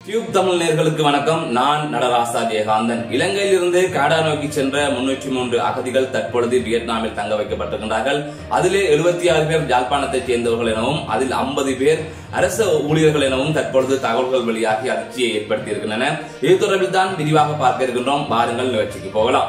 tube Tamil நேர்களுக்கு வணக்கம் நான் நடராசா ஜெயகாந்தன் இலங்கையிலிருந்து கனடா நோக்கி சென்ற முன்னூற்றி மூன்று அகதிகள் தற்பொழுது வியட்நாமில் தங்க வைக்கப்பட்டிருக்கின்றார்கள் அதிலே எழுபத்தி ஆறு பேர் யாழ்ப்பாணத்தைச் சேர்ந்தவர்கள் எனவும் அதில் ஐம்பது பேர் அரச ஊழியர்கள் எனவும் தற்பொழுது தகவல்கள் வெளியாகி அதிர்ச்சியை ஏற்படுத்தி இருக்கின்றன இது தொடர்பில் தான் விரிவாக பார்க்க இருக்கின்றோம் வாருங்கள் நிகழ்ச்சிக்கு போகலாம்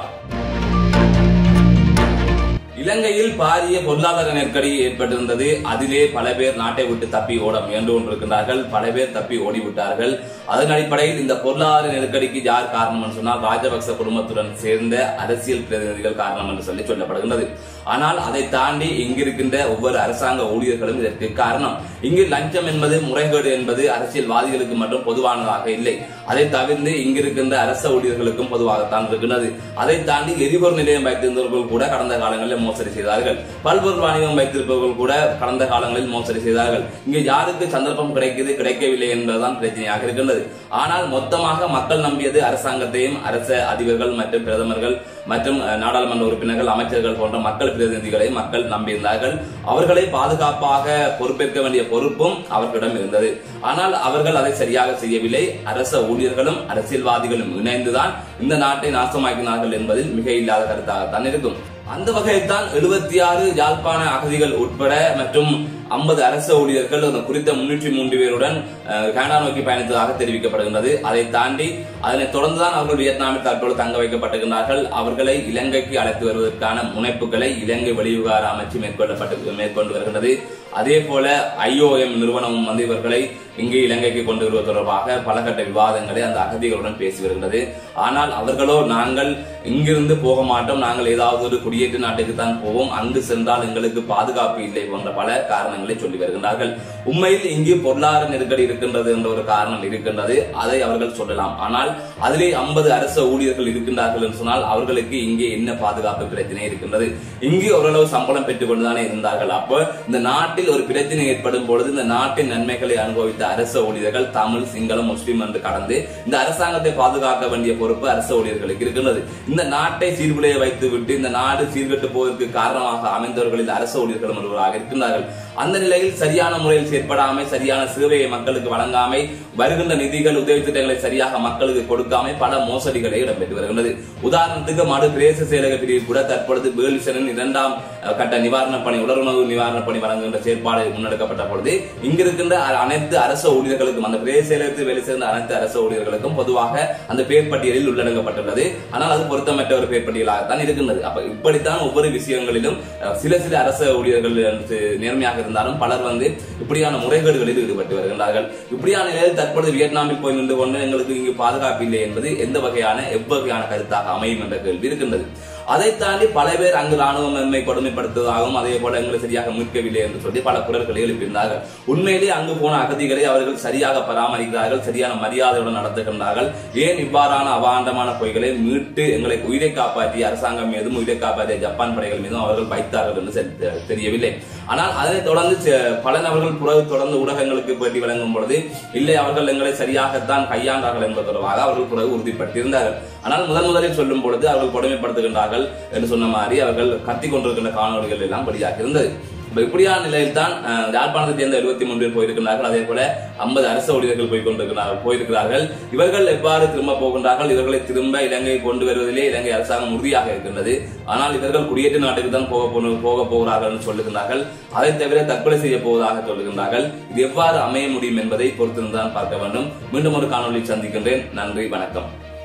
இலங்கையில் பாரிய பொருளாதார நெருக்கடி ஏற்பட்டிருந்தது அதிலே பல பேர் நாட்டை விட்டு தப்பி ஓட முயன்று கொண்டிருக்கின்றார்கள் பல பேர் தப்பி ஓடிவிட்டார்கள் அதன் அடிப்படையில் இந்த பொருளாதார நெருக்கடிக்கு யார் காரணம் என்று சொன்னால் ராஜபக்ச குடும்பத்துடன் சேர்ந்த அரசியல் பிரதிநிதிகள் காரணம் என்று சொல்லி சொல்லப்படுகின்றது ஆனால் அதை தாண்டி இங்கிருக்கின்ற ஒவ்வொரு அரசாங்க ஊழியர்களும் இதற்கு காரணம் இங்கு லஞ்சம் என்பது முறைகேடு என்பது அரசியல்வாதிகளுக்கு மட்டும் பொதுவானதாக இல்லை அதை தவிர்த்து இங்கிருக்கின்ற அரச ஊழியர்களுக்கும் பொதுவாகத்தான் இருக்கின்றது அதை தாண்டி எரிபொருள் நிலையம் வைத்திருந்தவர்கள் கூட கடந்த காலங்களில் மோசடி செய்தார்கள் பல்பொருள் வாணிபம் வைத்திருப்பவர்கள் கூட கடந்த காலங்களில் மோசடி செய்தார்கள் இங்கு யாருக்கு சந்தர்ப்பம் கிடைக்குது கிடைக்கவில்லை என்பதுதான் பிரச்சனையாக இருக்கின்றது ஆனால் மொத்தமாக மக்கள் நம்பியது அரசாங்கத்தையும் அரச அதிபர்கள் மற்றும் பிரதமர்கள் மற்றும் அஹ், நாடாளுமன்ற உறுப்பினர்கள் அமைச்சர்கள் போன்ற மக்கள் பிரதிநிதிகளை மக்கள் நம்பியிருந்தார்கள் அவர்களை பாதுகாப்பாக பொறுப்பேற்க வேண்டிய பொறுப்பும் அவர்களிடம் இருந்தது ஆனால் அவர்கள் அதை சரியாக செய்யவில்லை அரச ஊழியர்களும் அரசியல்வாதிகளும் இணைந்துதான் இந்த நாட்டை நாசமாக்கினார்கள் என்பதில் மிக இல்லாத கருத்தாகத்தான் இருக்கும் அந்த வகையில் தான் எழுபத்தி ஆறு யாழ்ப்பாண அகதிகள் உட்பட மற்றும் ஐம்பது அரசு ஊழியர்கள் அந்த குறித்த முன்னூற்றி மூன்று பேருடன் அஹ், கனடா நோக்கி பயணித்ததாக தெரிவிக்கப்படுகின்றது அதை தாண்டி அதனைத் தொடர்ந்துதான் அவர்கள் வியட்நாமில் தற்போது தங்க வைக்கப்பட்டிருக்கிறார்கள் அவர்களை இலங்கைக்கு அழைத்து வருவதற்கான முனைப்புகளை இலங்கை வெளிவிவகார அமைச்சு மேற்கொள்ளப்பட்டு மேற்கொண்டு வருகின்றது அதே போல ஐஓஎம் நிறுவனமும் வந்து இவர்களை இங்கு இலங்கைக்கு கொண்டு வருவது தொடர்பாக பலகட்ட விவாதங்களை அந்த அகதிகளுடன் பேசி வருகின்றது ஆனால் அவர்களோ நாங்கள் இங்கிருந்து போக மாட்டோம் நாங்கள் ஏதாவது ஒரு குடியேற்ற நாட்டுக்கு தான் போவோம் அங்கு சென்றால் எங்களுக்கு பாதுகாப்பு இல்லை போன்ற பல காரணங்களை சொல்லி வருகின்றார்கள் உண்மையில் இங்கு பொருளாதார நெருக்கடி இருக்கின்றது என்ற ஒரு காரணம் இருக்கின்றது அதை அவர்கள் சொல்லலாம் ஆனால் அதிலே ஐம்பது அரசு ஊழியர்கள் இருக்கின்றார்கள் என்று சொன்னால் அவர்களுக்கு இங்கே என்ன பாதுகாப்பு பிரச்சனை இருக்கின்றது இங்கு ஓரளவு சம்பளம் பெற்றுக் கொண்டுதானே இருந்தார்கள் அப்போ இந்த நாட்டில் ஒரு பிரச்சனை ஏற்படும் பொழுது இந்த நாட்டின் நன்மைகளை அனுபவித்த அரச ஊழியர்கள் தமிழ் சிங்களம் முஸ்லிம் என்று கடந்து இந்த அரசாங்கத்தை பாதுகாக்க வேண்டிய பொறுப்பு அரச ஊழியர்களுக்கு இருக்கின்றது இந்த நாட்டை சீர்குலைய வைத்து விட்டு இந்த நாடு சீர்கெட்டு போவதற்கு காரணமாக அமைந்தவர்களில் அரச ஊழியர்களும் ஒருவராக இருக்கின்றார்கள் அந்த நிலையில் சரியான முறையில் செயற்படாமை சரியான சேவையை மக்களுக்கு வழங்காமை வருகின்ற நிதிகள் உதவி திட்டங்களை சரியாக மக்களுக்கு கொடுக்காமை பல மோசடிகளை இடம்பெற்று வருகின்றது உதாரணத்துக்கு மடு பிரதேச செயலக பிரிவு கூட தற்பொழுது பேலிசனின் இரண்டாம் அஹ், கட்ட நிவாரணப் பணி உலருணவு நிவாரணப் பணி வழங்குகின்ற செயற்பாடு முன்னெடுக்கப்பட்ட பொழுது இங்கிருக்கின்ற அ- அனைத்து அரசு ஊழியர்களுக்கும் அந்த பிரதேச செயலகத்தில் வேலை சேர்ந்த அனைத்து அரசு ஊழியர்களுக்கும் பொதுவாக அந்த பேர் பட்டியலில் உள்ளடங்கப்பட்டுள்ளது ஆனால் அது பொருத்தமற்ற ஒரு பேர் பட்டியலாகத்தான் இருக்கின்றது அப்ப இப்படித்தான் ஒவ்வொரு விஷயங்களிலும் அஹ், சில சில அரசு ஊழியர்கள் வந்து நேர்மையாக இருந்தாலும் பலர் வந்து இப்படியான முறைகேடுகளில் ஈடுபட்டு வருகின்றார்கள் இப்படியான நிலையில் தற்பொழுது வியட்நாமில் போய் நின்று கொண்டு எங்களுக்கு இங்கு பாதுகாப்பு இல்லை என்பது எந்த வகையான எவ்வகையான கருத்தாக அமையும் என்ற கேள்வி இருக்கின்றது அதை தாண்டி பல பேர் அங்கு ராணுவம் நம்மை கொடுமைப்படுத்துவதாகவும் அதே போல எங்களை சரியாக மீட்கவில்லை என்று சொல்லி பல குரல்களை எழுப்பியிருந்தார்கள் உண்மையிலே அங்கு போன அகதிகளை அவர்கள் சரியாக பராமரிக்கிறார்கள் சரியான மரியாதையுடன் நடத்துகின்றார்கள் ஏன் இவ்வாறான அபாண்டமான பொய்களை மீட்டு எங்களை உயிரை காப்பாற்றிய அரசாங்கம் மீதும் உயிரை காப்பாற்றிய ஜப்பான் படைகள் மீதும் அவர்கள் வைத்தார்கள் என்று தெ- தெரியவில்லை ஆனால் அதனைத் தொடர்ந்து செ- பல நபர்கள் பிறகு தொடர்ந்து ஊடகங்களுக்கு பேட்டி வழங்கும் பொழுது இல்லை அவர்கள் எங்களை சரியாகத்தான் கையாண்டார்கள் என்பது தொடர்பாக அவர்கள் பிறகு உறுதிப்படுத்தியிருந்தார்கள் ஆனால் முதன் முதலில் சொல்லும் பொழுது அவர்கள் கொடுமைப்படுத்துகின்றார்கள் என்று சொன்ன மாதிரி அவர்கள் கத்திக் கொண்டிருக்கின்ற காணொலிகள் எல்லாம் வெளியாக இருந்தது இப்ப இப்படியான நிலையில் தான் அஹ், யாழ்ப்பாணத்தை சேர்ந்த எழுபத்தி மூன்று பேர் போயிருக்கிறார்கள் அதே போல ஐம்பது அரசு ஊழியர்கள் போய் கொண்டிருக்கிறார்கள் போயிருக்கிறார்கள் இவர்கள் எவ்வாறு திரும்ப போகின்றார்கள் இவர்களை திரும்ப இலங்கை கொண்டு வருவதிலே இலங்கை அரசாங்கம் உறுதியாக இருக்கின்றது ஆனால் இவர்கள் குடியேற்ற நாட்டுக்கு தான் போக போன- போக போகிறார்கள் என்று சொல்லுகின்றார்கள் அதை தவிர தற்கொலை செய்ய போவதாக சொல்லுகின்றார்கள் இது எவ்வாறு அமைய முடியும் என்பதை பொறுத்திருந்தான் பார்க்க வேண்டும் மீண்டும் ஒரு காணொலி சந்திக்கின்றேன் நன்றி வணக்கம்